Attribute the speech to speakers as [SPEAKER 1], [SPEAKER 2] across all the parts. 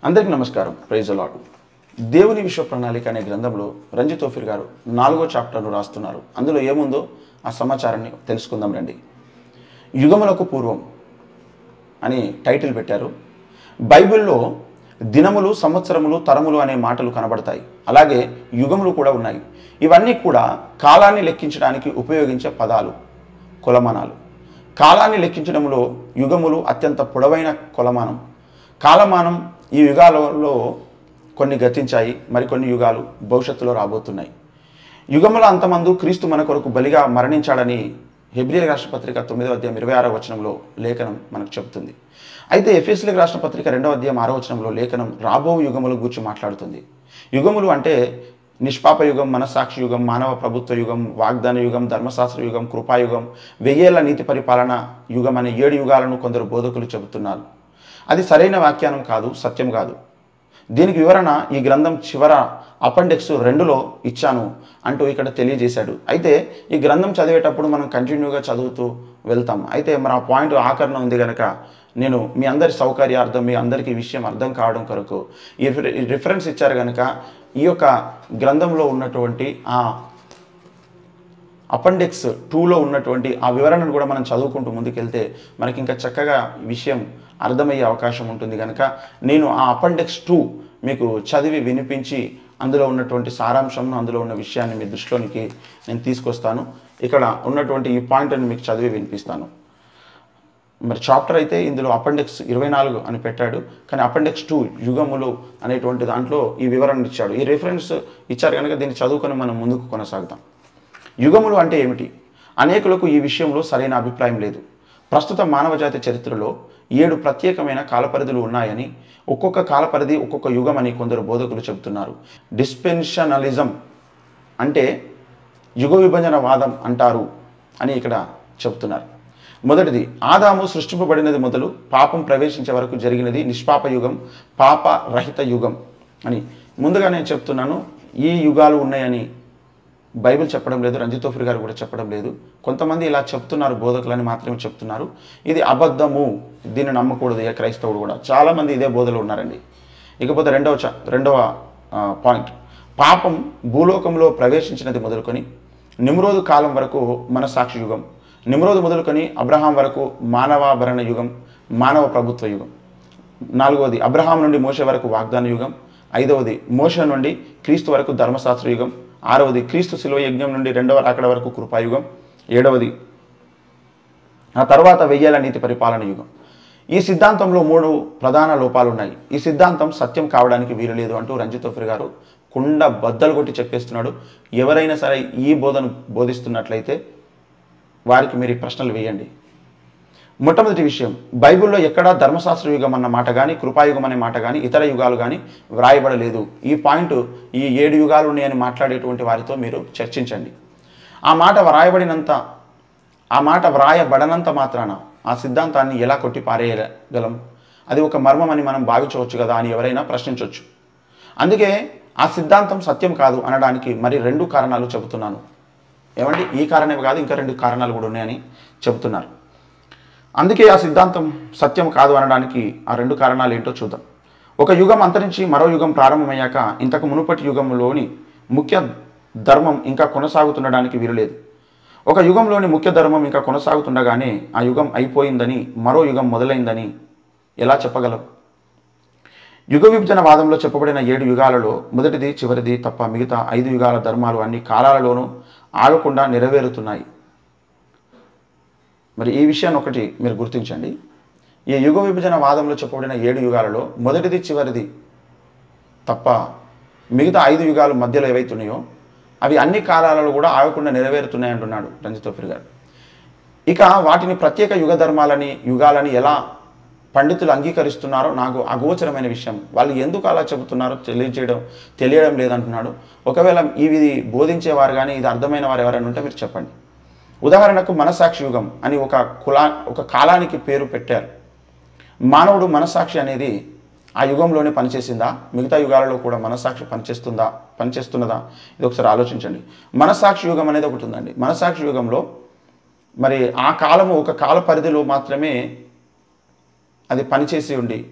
[SPEAKER 1] అందరికీ నమస్కారం ప్రైజ్ అలాడ్ దేవుని విశ్వ ప్రణాళిక అనే గ్రంథంలో రంజిత్ ఓఫిర్ గారు నాలుగో చాప్టర్ను రాస్తున్నారు అందులో ఏముందో ఆ సమాచారాన్ని తెలుసుకుందాం రండి యుగములకు పూర్వం అని టైటిల్ పెట్టారు బైబిల్లో దినములు సంవత్సరములు తరములు అనే మాటలు కనబడతాయి అలాగే యుగములు కూడా ఉన్నాయి ఇవన్నీ కూడా కాలాన్ని లెక్కించడానికి ఉపయోగించే పదాలు కొలమానాలు కాలాన్ని లెక్కించడంలో యుగములు అత్యంత పొడవైన కొలమానం కాలమానం ఈ యుగాలలో కొన్ని గతించాయి మరికొన్ని యుగాలు భవిష్యత్తులో రాబోతున్నాయి యుగముల అంతమందు క్రీస్తు మన కొరకు బలిగా మరణించాడని హెబ్రియల్ రాష్ట్రపత్రిక తొమ్మిదవ అధ్యాయం ఇరవై ఆరో వచనంలో లేఖనం మనకు చెబుతుంది అయితే ఎఫ్ఎస్ఎల్ రాష్ట్రపత్రిక రెండవ అధ్యాయం ఆరో వచనంలో లేఖనం రాబో యుగముల గురించి మాట్లాడుతుంది యుగములు అంటే నిష్పాప యుగం మనసాక్షి యుగం మానవ ప్రభుత్వ యుగం వాగ్దాన యుగం ధర్మశాస్త్ర యుగం కృపాయుగం వెయ్యేళ్ల నీతి పరిపాలన యుగం అనే ఏడు యుగాలను కొందరు బోధకులు చెబుతున్నారు అది సరైన వ్యాఖ్యానం కాదు సత్యం కాదు దీనికి వివరణ ఈ గ్రంథం చివర అపెండిక్స్ రెండులో ఇచ్చాను అంటూ ఇక్కడ తెలియజేశాడు అయితే ఈ గ్రంథం చదివేటప్పుడు మనం కంటిన్యూగా చదువుతూ వెళ్తాం అయితే మరి ఆ పాయింట్ ఆకరణ ఉంది కనుక నేను మీ అందరి సౌకర్యార్థం మీ అందరికీ ఈ విషయం అర్థం కావడం కొరకు ఈ రిఫరె- ఈ రిఫరెన్స్ ఇచ్చారు కనుక ఈ యొక్క గ్రంథంలో ఉన్నటువంటి ఆ అపెండిక్స్ టూలో ఉన్నటువంటి ఆ వివరణను కూడా మనం చదువుకుంటూ ముందుకెళ్తే మనకి ఇంకా చక్కగా ఈ విషయం అర్థమయ్యే అవకాశం ఉంటుంది కనుక నేను ఆ అపెండిక్స్ టూ మీకు చదివి వినిపించి అందులో ఉన్నటువంటి సారాంశంను అందులో ఉన్న విషయాన్ని మీ దృష్టిలోనికి నేను తీసుకొస్తాను ఇక్కడ ఉన్నటువంటి ఈ పాయింట్ని మీకు చదివి వినిపిస్తాను మరి చాప్టర్ అయితే ఇందులో అపెండిక్స్ ఇరవై నాలుగు అని పెట్టాడు కానీ అపెండిక్స్ టూ యుగములు అనేటువంటి దాంట్లో ఈ వివరణ ఇచ్చాడు ఈ రిఫరెన్స్ ఇచ్చారు కనుక దీన్ని చదువుకొని మనం ముందుకు కొనసాగుతాం యుగములు అంటే ఏమిటి అనేకులకు ఈ విషయంలో సరైన అభిప్రాయం లేదు ప్రస్తుత మానవజాతి చరిత్రలో ఏడు ప్రత్యేకమైన కాలపరిధులు ఉన్నాయని ఒక్కొక్క కాలపరిధి ఒక్కొక్క యుగం అని కొందరు బోధకులు చెబుతున్నారు డిస్పెన్షనలిజం అంటే యుగ విభజన వాదం అంటారు అని ఇక్కడ చెబుతున్నారు మొదటిది ఆదాము సృష్టింపబడినది మొదలు పాపం ప్రవేశించే వరకు జరిగినది నిష్పాప యుగం పాప రహిత యుగం అని ముందుగా నేను చెప్తున్నాను ఈ యుగాలు ఉన్నాయని బైబిల్ చెప్పడం లేదు రంజితోఫ్రి గారు కూడా చెప్పడం లేదు కొంతమంది ఇలా చెప్తున్నారు బోధకులని మాత్రమే చెప్తున్నారు ఇది అబద్ధము దీన్ని నమ్మకూడదు ఏ క్రైస్తవుడు కూడా చాలామంది ఇదే బోధలు ఉన్నారండి ఇకపోతే రెండవ చ రెండవ ఆ, పాయింట్ పాపం భూలోకంలో ప్రవేశించినది మొదలుకొని నిమ్రోదు కాలం వరకు మనసాక్షి యుగం నిమ్రోదు మొదలుకొని అబ్రహాం వరకు మానవాభరణ యుగం మానవ ప్రభుత్వ యుగం నాలుగవది అబ్రహాం నుండి మోషే వరకు వాగ్దాన యుగం ఐదవది మోష నుండి క్రీస్తు వరకు ధర్మశాస్త్ర యుగం ఆరవది క్రీస్తు శిలువ యజ్ఞం నుండి రెండవ రాకడ వరకు కృపాయుగం ఏడవది ఆ తర్వాత వెయ్యేల నీతి పరిపాలన యుగం ఈ సిద్ధాంతంలో మూడు ప్రధాన లోపాలు ఉన్నాయి ఈ సిద్ధాంతం సత్యం కావడానికి వీలు లేదు అంటూ రంజితోఫ్రి గారు కుండ బద్దలు కొట్టి చెప్పేస్తున్నాడు ఎవరైనా సరే ఈ బోధను బోధిస్తున్నట్లయితే వారికి మీరు ఈ ప్రశ్నలు వేయండి మొట్టమొదటి విషయం బైబిల్లో ఎక్కడా ధర్మశాస్త్ర యుగం అన్న మాట కానీ కృపాయుగం అనే మాట కానీ ఇతర యుగాలు కానీ వ్రాయబడలేదు ఈ పాయింట్ ఈ ఏడు యుగాలు ఉన్నాయని మాట్లాడేటువంటి వారితో మీరు చర్చించండి ఆ మాట వ్రాయబడినంత ఆ మాట వ్రాయబడనంత మాత్రాన ఆ సిద్ధాంతాన్ని ఎలా కొట్టి పారేయగలం అది ఒక మర్మం అని మనం భావించవచ్చు కదా అని ఎవరైనా ప్రశ్నించవచ్చు అందుకే ఆ సిద్ధాంతం సత్యం కాదు అనడానికి మరి రెండు కారణాలు చెబుతున్నాను ఏమండి ఈ కారణమే కాదు ఇంకా రెండు కారణాలు కూడా ఉన్నాయని చెబుతున్నారు అందుకే ఆ సిద్ధాంతం సత్యం కాదు అనడానికి ఆ రెండు కారణాలు ఏంటో చూద్దాం ఒక యుగం అంతరించి మరో యుగం ప్రారంభమయ్యాక ఇంతకు మునుపటి యుగంలోని ముఖ్య ధర్మం ఇంకా కొనసాగుతుండడానికి వీలులేదు ఒక యుగంలోని ముఖ్య ధర్మం ఇంకా కొనసాగుతుండగానే ఆ యుగం అయిపోయిందని మరో యుగం మొదలైందని ఎలా చెప్పగలం యుగ విభజన వాదంలో చెప్పబడిన ఏడు యుగాలలో మొదటిది చివరిది తప్ప మిగతా ఐదు యుగాల ధర్మాలు అన్ని కాలాలలోనూ ఆగకుండా నెరవేరుతున్నాయి మరి ఈ విషయాన్ని ఒకటి మీరు గుర్తించండి ఈ యుగ విభజన వాదంలో చెప్పబడిన ఏడు యుగాలలో మొదటిది చివరిది తప్ప మిగతా ఐదు యుగాలు మధ్యలో ఏవైతున్నాయో అవి అన్ని కాలాలలో కూడా ఆగకుండా నెరవేరుతున్నాయి అంటున్నాడు రంజితోఫ్రి గారు ఇక వాటిని ప్రత్యేక యుగ ధర్మాలని యుగాలని ఎలా పండితులు అంగీకరిస్తున్నారో నాకు అగోచరమైన విషయం వాళ్ళు ఎందుకు అలా చెబుతున్నారో తెలియజేయడం తెలియడం లేదంటున్నాడు ఒకవేళ ఇవి బోధించేవారు కానీ ఇది అర్థమైన వారు ఎవరైనా ఉంటే మీరు చెప్పండి ఉదాహరణకు మనసాక్షి యుగం అని ఒక కులా ఒక కాలానికి పేరు పెట్టారు మానవుడు మనసాక్షి అనేది ఆ యుగంలోనే పనిచేసిందా మిగతా యుగాలలో కూడా మనసాక్షి పనిచేస్తుందా పనిచేస్తున్నదా ఇది ఒకసారి ఆలోచించండి మనసాక్షి యుగం అనేది ఒకటి ఉందండి మనసాక్షి యుగంలో మరి ఆ కాలము ఒక కాల పరిధిలో మాత్రమే అది పనిచేసి ఉండి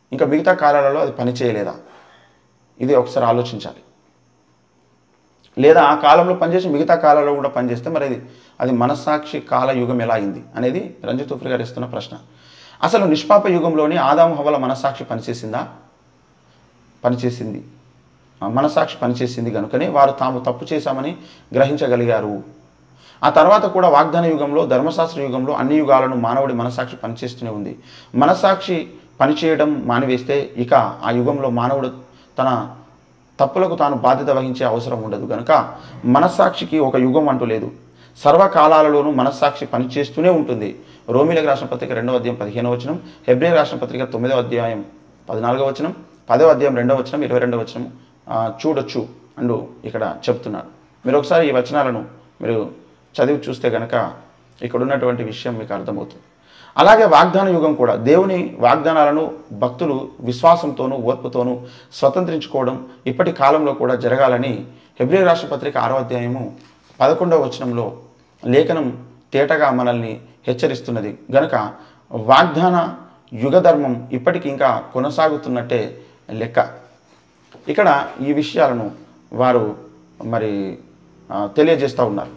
[SPEAKER 1] ఇంకా మిగతా కాలాలలో అది పని చేయలేదా ఇది ఒకసారి ఆలోచించాలి లేదా ఆ కాలంలో పనిచేసి మిగతా కాలంలో కూడా పనిచేస్తే మరి అది అది మనస్సాక్షి కాల యుగం ఎలా అయింది అనేది రంజిత్ ఉఫ్రి గారు ఇస్తున్న ప్రశ్న అసలు నిష్పాప యుగంలోని ఆదాము హవల మనస్సాక్షి పనిచేసిందా పనిచేసింది ఆ మనస్సాక్షి పనిచేసింది కనుకనే వారు తాము తప్పు చేశామని గ్రహించగలిగారు ఆ తర్వాత కూడా వాగ్దాన యుగంలో ధర్మశాస్త్ర యుగంలో అన్ని యుగాలను మానవుడి మనస్సాక్షి పనిచేస్తూనే ఉంది మనస్సాక్షి పనిచేయడం మానివేస్తే ఇక ఆ యుగంలో మానవుడు తన తప్పులకు తాను బాధ్యత వహించే అవసరం ఉండదు కనుక మనస్సాక్షికి ఒక యుగం అంటూ లేదు సర్వకాలాలలోనూ మనస్సాక్షి పనిచేస్తూనే ఉంటుంది రోమిలకు రాసిన పత్రిక రెండవ అధ్యాయం పదిహేనవ వచనం హెబ్రి రాసిన పత్రిక తొమ్మిదవ అధ్యాయం పద్నాలుగవ వచనం పదవ అధ్యాయం రెండవ వచనం ఇరవై రెండవ వచనం ఆ, చూడొచ్చు అంటూ ఇక్కడ చెప్తున్నారు మీరు ఒకసారి ఈ వచనాలను మీరు చదివి చూస్తే కనుక ఇక్కడ ఉన్నటువంటి విషయం మీకు అర్థమవుతుంది అలాగే వాగ్దాన యుగం కూడా దేవుని వాగ్దానాలను భక్తులు విశ్వాసంతోనూ ఓర్పుతోనూ స్వతంత్రించుకోవడం ఇప్పటి కాలంలో కూడా జరగాలని హెబ్రి రాష్ట్ర పత్రిక ఆరో అధ్యాయము పదకొండవ వచనంలో లేఖనం తేటగా మనల్ని హెచ్చరిస్తున్నది గనుక వాగ్దాన యుగ ధర్మం ఇప్పటికి ఇంకా కొనసాగుతున్నట్టే లెక్క ఇక్కడ ఈ విషయాలను వారు మరి ఆ, తెలియజేస్తూ ఉన్నారు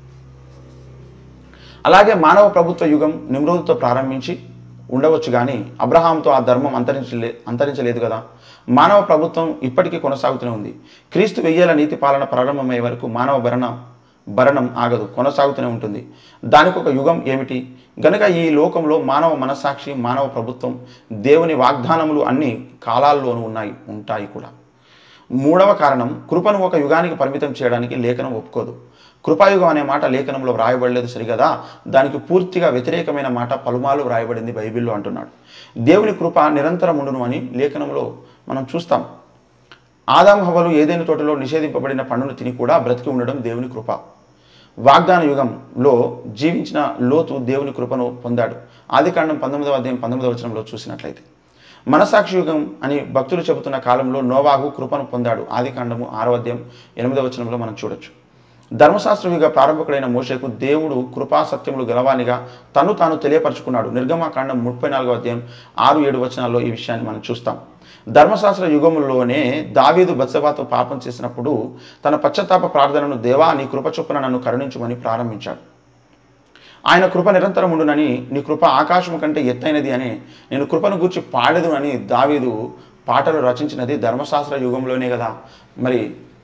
[SPEAKER 1] అలాగే మానవ ప్రభుత్వ యుగం నిమ్రోదుతో ప్రారంభించి ఉండవచ్చు కానీ అబ్రహాంతో ఆ ధర్మం అంతరించలే అంతరించలేదు కదా మానవ ప్రభుత్వం ఇప్పటికీ కొనసాగుతూనే ఉంది క్రీస్తు వెయ్యేల నీతి పాలన ప్రారంభమయ్యే వరకు మానవ భరణ భరణం ఆగదు కొనసాగుతూనే ఉంటుంది దానికి ఒక యుగం ఏమిటి గనుక ఈ లోకంలో మానవ మనస్సాక్షి మానవ ప్రభుత్వం దేవుని వాగ్దానములు అన్ని కాలాల్లోనూ ఉన్నాయి ఉంటాయి కూడా మూడవ కారణం కృపను ఒక యుగానికి పరిమితం చేయడానికి లేఖనం ఒప్పుకోదు కృపాయుగం అనే మాట లేఖనంలో వ్రాయబడలేదు సరిగదా దానికి పూర్తిగా వ్యతిరేకమైన మాట పలుమాలు వ్రాయబడింది బైబిల్లో అంటున్నాడు దేవుని కృప నిరంతరం ఉండును అని లేఖనంలో మనం చూస్తాం ఆదాం హవలు ఏదైనా తోటలో నిషేధింపబడిన పండును తిని కూడా బ్రతికి ఉండడం దేవుని కృప వాగ్దాన యుగంలో జీవించిన లోతు దేవుని కృపను పొందాడు ఆదికాండం పంతొమ్మిదవ అధ్యాయం పంతొమ్మిదవ వచనంలో చూసినట్లయితే మనసాక్షి యుగం అని భక్తులు చెబుతున్న కాలంలో నోవాహు కృపను పొందాడు ఆదికాండము ఆరో అధ్యాయం ఎనిమిదవ వచనంలో మనం చూడొచ్చు ధర్మశాస్త్ర యుగ ప్రారంభకుడైన మోషకు దేవుడు కృపా సత్యములు గలవానిగా తను తాను తెలియపరుచుకున్నాడు నిర్గమాకాండం ముప్పై నాలుగో అధ్యాయం ఆరు ఏడు వచనాల్లో ఈ విషయాన్ని మనం చూస్తాం ధర్మశాస్త్ర యుగంలోనే దావీదు బత్సబాతో పాపం చేసినప్పుడు తన పశ్చాత్తాప ప్రార్థనను దేవా నీ కృప చొప్పున నన్ను కరుణించమని ప్రారంభించాడు ఆయన కృప నిరంతరం ఉండునని నీ కృప ఆకాశం కంటే ఎత్తైనది అని నేను కృపను గూర్చి పాడదు అని దావీదు పాటలు రచించినది ధర్మశాస్త్ర యుగంలోనే కదా మరి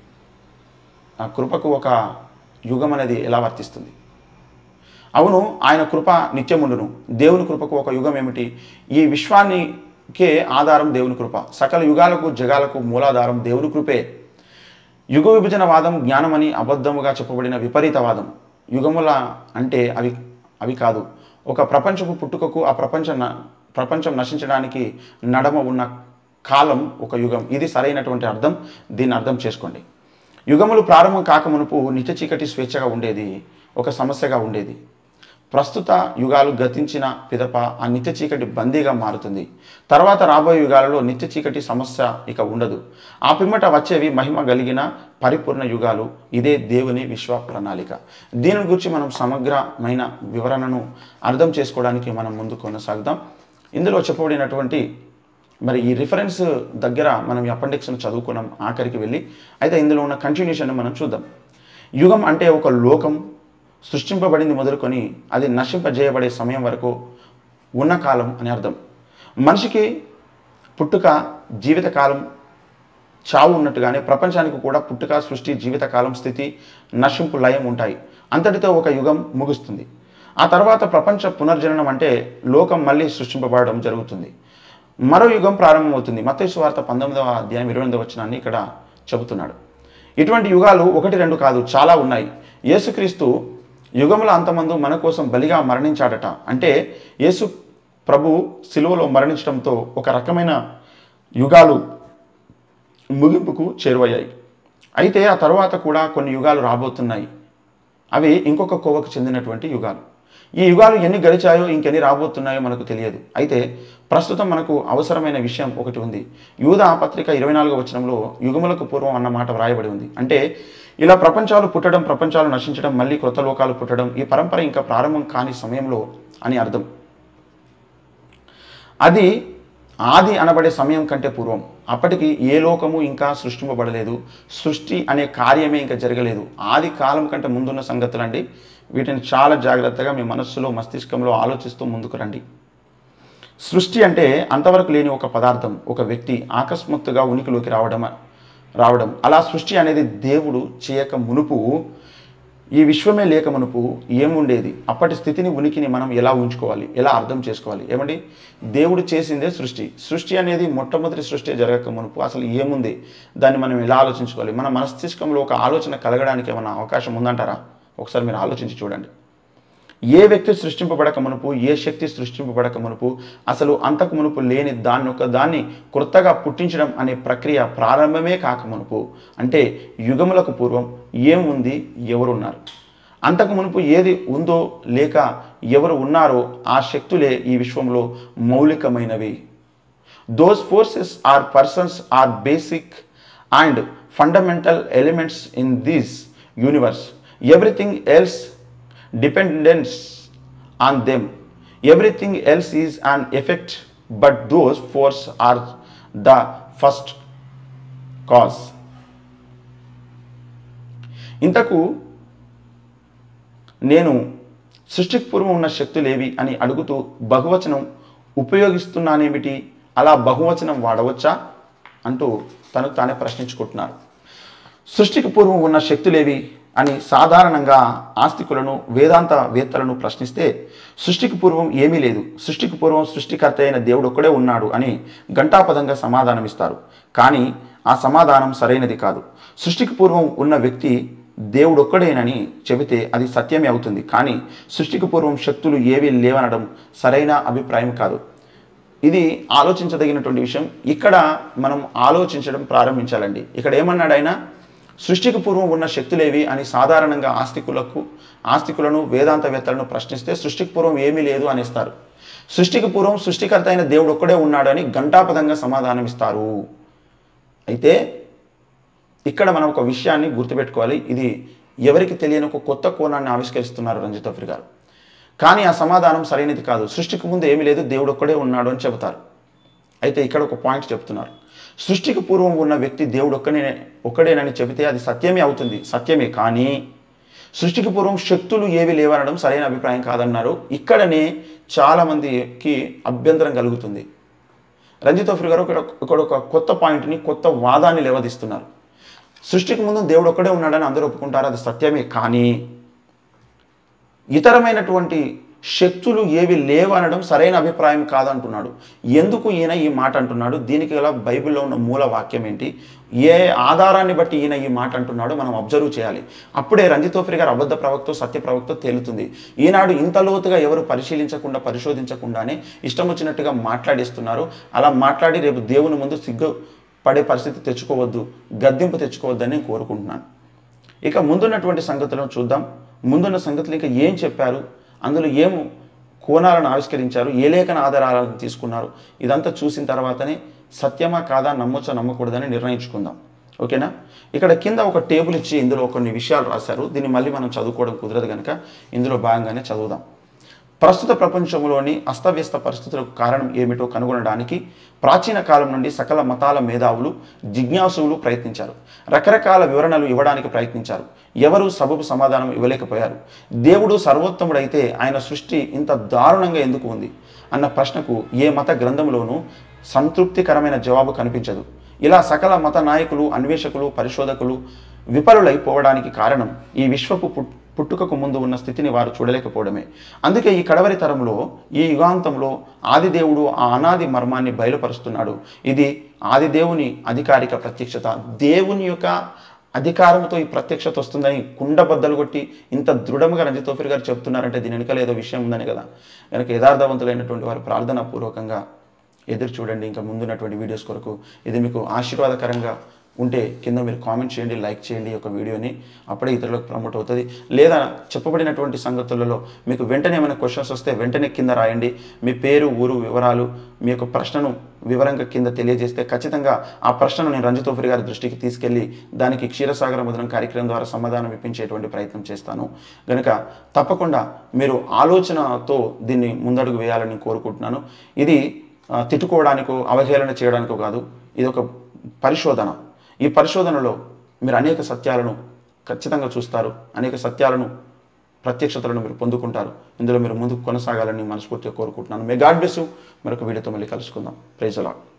[SPEAKER 1] ఆ కృపకు ఒక యుగం అనేది ఎలా వర్తిస్తుంది అవును ఆయన కృప నిత్యముండును దేవుని కృపకు ఒక యుగం ఏమిటి ఈ విశ్వానికే ఆధారం దేవుని కృప సకల యుగాలకు జగాలకు మూలాధారం దేవుని కృపే యుగ విభజన వాదం జ్ఞానమని అబద్ధముగా చెప్పబడిన విపరీతవాదం యుగముల అంటే అవి అవి కాదు ఒక ప్రపంచపు పుట్టుకకు ఆ ప్రపంచ న- ప్రపంచం నశించడానికి నడమ ఉన్న కాలం ఒక యుగం ఇది సరైనటువంటి అర్థం దీన్ని అర్థం చేసుకోండి యుగములు ప్రారంభం కాకమునుపు నిత్య చీకటి స్వేచ్ఛగా ఉండేది ఒక సమస్యగా ఉండేది ప్రస్తుత యుగాలు గతించిన పిదప ఆ నిత్య చీకటి బందీగా మారుతుంది తర్వాత రాబోయే యుగాలలో నిత్య చీకటి సమస్య ఇక ఉండదు ఆ పిమ్మట వచ్చేవి మహిమ కలిగిన పరిపూర్ణ యుగాలు ఇదే దేవుని విశ్వ ప్రణాళిక దీని గురించి మనం సమగ్రమైన వివరణను అర్థం చేసుకోవడానికి మనం ముందు కొనసాగుదాం ఇందులో చెప్పబడినటువంటి మరి ఈ రిఫరెన్స్ దగ్గర మనం ఈ అపెండిక్స్ను చదువుకున్నాం ఆఖరికి వెళ్ళి అయితే ఇందులో ఉన్న కంటిన్యూషన్ మనం చూద్దాం యుగం అంటే ఒక లోకం సృష్టింపబడింది మొదలుకొని అది నశింపజేయబడే సమయం వరకు ఉన్న కాలం అని అర్థం మనిషికి పుట్టుక జీవితకాలం చావు ఉన్నట్టుగానే ప్రపంచానికి కూడా పుట్టుక సృష్టి జీవితకాలం స్థితి నశింపు లయం ఉంటాయి అంతటితో ఒక యుగం ముగుస్తుంది ఆ తర్వాత ప్రపంచ పునర్జననం అంటే లోకం మళ్ళీ సృష్టింపబడడం జరుగుతుంది మరో యుగం ప్రారంభమవుతుంది మత్తయి వార్త పంతొమ్మిదవ అధ్యాయం ఇరవై ఎనిమిదవ వచనాన్ని ఇక్కడ చెబుతున్నాడు ఇటువంటి యుగాలు ఒకటి రెండు కాదు చాలా ఉన్నాయి యేసుక్రీస్తు యుగముల అంతమందు మన కోసం బలిగా మరణించాడట అంటే యేసు ప్రభు శిలువలో మరణించడంతో ఒక రకమైన యుగాలు ముగింపుకు చేరువయ్యాయి అయితే ఆ తర్వాత కూడా కొన్ని యుగాలు రాబోతున్నాయి అవి ఇంకొక కోవకు చెందినటువంటి యుగాలు ఈ యుగాలు ఎన్ని గడిచాయో ఇంకెన్ని రాబోతున్నాయో మనకు తెలియదు అయితే ప్రస్తుతం మనకు అవసరమైన విషయం ఒకటి ఉంది యూదా పత్రిక ఇరవై నాలుగో వచనంలో యుగములకు పూర్వం అన్న మాట వ్రాయబడి ఉంది అంటే ఇలా ప్రపంచాలు పుట్టడం ప్రపంచాలు నశించడం మళ్ళీ క్రొత్త లోకాలు పుట్టడం ఈ పరంపర ఇంకా ప్రారంభం కాని సమయంలో అని అర్థం అది ఆది అనబడే సమయం కంటే పూర్వం అప్పటికి ఏ లోకము ఇంకా సృష్టింపబడలేదు సృష్టి అనే కార్యమే ఇంకా జరగలేదు ఆది కాలం కంటే ముందున్న సంగతులండి వీటిని చాలా జాగ్రత్తగా మీ మనస్సులో మస్తిష్కంలో ఆలోచిస్తూ ముందుకు రండి సృష్టి అంటే అంతవరకు లేని ఒక పదార్థం ఒక వ్యక్తి అకస్మాత్తుగా ఉనికిలోకి రావడం రావడం అలా సృష్టి అనేది దేవుడు చేయక మునుపు ఈ విశ్వమే లేక మునుపు ఏముండేది అప్పటి స్థితిని ఉనికిని మనం ఎలా ఉంచుకోవాలి ఎలా అర్థం చేసుకోవాలి ఏమండి దేవుడు చేసిందే సృష్టి సృష్టి అనేది మొట్టమొదటి సృష్టి జరగక మునుపు అసలు ఏముంది దాన్ని మనం ఎలా ఆలోచించుకోవాలి మన మనస్తిష్కంలో ఒక ఆలోచన కలగడానికి ఏమైనా అవకాశం ఉందంటారా ఒకసారి మీరు ఆలోచించి చూడండి ఏ వ్యక్తి సృష్టింపబడక మునుపు ఏ శక్తి సృష్టింపబడక మునుపు అసలు అంతకు మునుపు లేని దాన్ని ఒక దాన్ని కొత్తగా పుట్టించడం అనే ప్రక్రియ ప్రారంభమే కాక మునుపు అంటే యుగములకు పూర్వం ఏముంది ఎవరున్నారు అంతకు మునుపు ఏది ఉందో లేక ఎవరు ఉన్నారో ఆ శక్తులే ఈ విశ్వంలో మౌలికమైనవి those forces are persons are basic and fundamental elements in this universe everything else dependence on them. Everything else is an effect, but those force are the first cause. ఇంతకు నేను సృష్టికి పూర్వం ఉన్న శక్తులేవి అని అడుగుతూ బహువచనం ఉపయోగిస్తున్నానేమిటి అలా బహువచనం వాడవచ్చా అంటూ తను తానే ప్రశ్నించుకుంటున్నారు సృష్టికి పూర్వం ఉన్న శక్తులేవి అని సాధారణంగా ఆస్తికులను వేదాంత వేత్తలను ప్రశ్నిస్తే సృష్టికి పూర్వం ఏమీ లేదు సృష్టికి పూర్వం సృష్టికర్త అయిన దేవుడు ఒక్కడే ఉన్నాడు అని ఘంటాపదంగా సమాధానమిస్తారు కానీ ఆ సమాధానం సరైనది కాదు సృష్టికి పూర్వం ఉన్న వ్యక్తి దేవుడు ఒక్కడేనని చెబితే అది సత్యమే అవుతుంది కానీ సృష్టికి పూర్వం శక్తులు ఏవి లేవనడం సరైన అభిప్రాయం కాదు ఇది ఆలోచించదగినటువంటి విషయం ఇక్కడ మనం ఆలోచించడం ప్రారంభించాలండి ఇక్కడ ఏమన్నాడు ఆయన సృష్టికి పూర్వం ఉన్న శక్తులేవి అని సాధారణంగా ఆస్తికులకు ఆస్తికులను వేదాంతవేత్తలను ప్రశ్నిస్తే సృష్టికి పూర్వం ఏమీ లేదు అనేస్తారు సృష్టికి పూర్వం సృష్టికర్త అయిన దేవుడు ఒక్కడే ఉన్నాడని ఘంటాపదంగా సమాధానం ఇస్తారు అయితే ఇక్కడ మనం ఒక విషయాన్ని గుర్తుపెట్టుకోవాలి ఇది ఎవరికి తెలియని ఒక కొత్త కోణాన్ని ఆవిష్కరిస్తున్నారు రంజిత్ అఫ్రి గారు కానీ ఆ సమాధానం సరైనది కాదు సృష్టికి ముందు ఏమీ లేదు దేవుడు ఒక్కడే ఉన్నాడు అని చెబుతారు అయితే ఇక్కడ ఒక పాయింట్ చెప్తున్నారు సృష్టికి పూర్వం ఉన్న వ్యక్తి దేవుడు ఒక్కనే ఒక్కడేనని చెబితే అది సత్యమే అవుతుంది సత్యమే కానీ సృష్టికి పూర్వం శక్తులు ఏవి లేవనడం సరైన అభిప్రాయం కాదన్నారు ఇక్కడనే చాలామందికి అభ్యంతరం కలుగుతుంది రంజిత్ అఫ్రి గారు ఇక్కడ ఇక్కడ ఒక కొత్త పాయింట్ని కొత్త వాదాన్ని లేవదీస్తున్నారు సృష్టికి ముందు దేవుడు ఒక్కడే ఉన్నాడని అందరూ ఒప్పుకుంటారు అది సత్యమే కానీ ఇతరమైనటువంటి శక్తులు ఏవి లేవు అనడం సరైన అభిప్రాయం కాదంటున్నాడు ఎందుకు ఈయన ఈ మాట అంటున్నాడు దీనికి గల బైబిల్లో ఉన్న మూల వాక్యం ఏంటి ఏ ఆధారాన్ని బట్టి ఈయన ఈ మాట అంటున్నాడో మనం అబ్జర్వ్ చేయాలి అప్పుడే రంజితోఫ్రి గారు అబద్ధ ప్రవక్త సత్య ప్రవక్త తేలుతుంది ఈనాడు ఇంత లోతుగా ఎవరు పరిశీలించకుండా పరిశోధించకుండానే ఇష్టం వచ్చినట్టుగా మాట్లాడేస్తున్నారు అలా మాట్లాడి రేపు దేవుని ముందు సిగ్గు పడే పరిస్థితి తెచ్చుకోవద్దు గద్దెంపు తెచ్చుకోవద్దని నేను కోరుకుంటున్నాను ఇక ముందున్నటువంటి సంగతులను చూద్దాం ముందున్న సంగతులు ఇంకా ఏం చెప్పారు అందులో ఏం కోణాలను ఆవిష్కరించారు ఏ లేఖన ఆధారాలను తీసుకున్నారు ఇదంతా చూసిన తర్వాతనే సత్యమా కాదా నమ్మొచ్చా నమ్మకూడదని నిర్ణయించుకుందాం ఓకేనా ఇక్కడ కింద ఒక టేబుల్ ఇచ్చి ఇందులో కొన్ని విషయాలు రాశారు దీన్ని మళ్ళీ మనం చదువుకోవడం కుదరదు కనుక ఇందులో భాగంగానే చదువుదాం ప్రస్తుత ప్రపంచంలోని అస్తవ్యస్త పరిస్థితులకు కారణం ఏమిటో కనుగొనడానికి ప్రాచీన కాలం నుండి సకల మతాల మేధావులు జిజ్ఞాసులు ప్రయత్నించారు రకరకాల వివరణలు ఇవ్వడానికి ప్రయత్నించారు ఎవరు సబబు సమాధానం ఇవ్వలేకపోయారు దేవుడు సర్వోత్తముడైతే ఆయన సృష్టి ఇంత దారుణంగా ఎందుకు ఉంది అన్న ప్రశ్నకు ఏ మత గ్రంథంలోనూ సంతృప్తికరమైన జవాబు కనిపించదు ఇలా సకల మత నాయకులు అన్వేషకులు పరిశోధకులు విఫలులైపోవడానికి కారణం ఈ విశ్వపు పుట్ పుట్టుకకు ముందు ఉన్న స్థితిని వారు చూడలేకపోవడమే అందుకే ఈ కడవరి తరంలో ఈ యుగాంతంలో ఆదిదేవుడు ఆ అనాది మర్మాన్ని బయలుపరుస్తున్నాడు ఇది ఆదిదేవుని అధికారిక ప్రత్యక్షత దేవుని యొక్క అధికారంతో ఈ ప్రత్యక్షత వస్తుందని కుండబద్దలు కొట్టి ఇంత దృఢంగా రంజితోఫిర్ గారు చెప్తున్నారంటే దీని వెనకాల ఏదో విషయం ఉందని కదా కనుక యథార్థవంతులైనటువంటి వారు ప్రార్థనా పూర్వకంగా ఎదురు చూడండి ఇంకా ముందున్నటువంటి వీడియోస్ కొరకు ఇది మీకు ఆశీర్వాదకరంగా ఉంటే కింద మీరు కామెంట్ చేయండి లైక్ చేయండి ఈ యొక్క వీడియోని అప్పుడే ఇతరులకు ప్రమోట్ అవుతుంది లేదా చెప్పబడినటువంటి సంగతులలో మీకు వెంటనే ఏమైనా క్వశ్చన్స్ వస్తే వెంటనే కింద రాయండి మీ పేరు ఊరు వివరాలు మీ యొక్క ప్రశ్నను వివరంగా కింద తెలియజేస్తే ఖచ్చితంగా ఆ ప్రశ్నను నేను రంజితోఫరి గారి దృష్టికి తీసుకెళ్ళి దానికి క్షీరసాగర ముద్రణ కార్యక్రమం ద్వారా సమాధానం ఇప్పించేటువంటి ప్రయత్నం చేస్తాను కనుక తప్పకుండా మీరు ఆలోచనతో దీన్ని ముందడుగు వేయాలని కోరుకుంటున్నాను ఇది ఆ, తిట్టుకోవడానికో అవహేళన చేయడానికో కాదు ఇది ఒక పరిశోధన ఈ పరిశోధనలో మీరు అనేక సత్యాలను ఖచ్చితంగా చూస్తారు అనేక సత్యాలను ప్రత్యక్షతలను మీరు పొందుకుంటారు ఇందులో మీరు ముందుకు కొనసాగాలని మనస్ఫూర్తిగా కోరుకుంటున్నాను మే గాడ్ బ్లెస్ యు మరొక వీడియోతో మళ్ళీ కలుసుకుందాం ప్రైజ్ అలాట్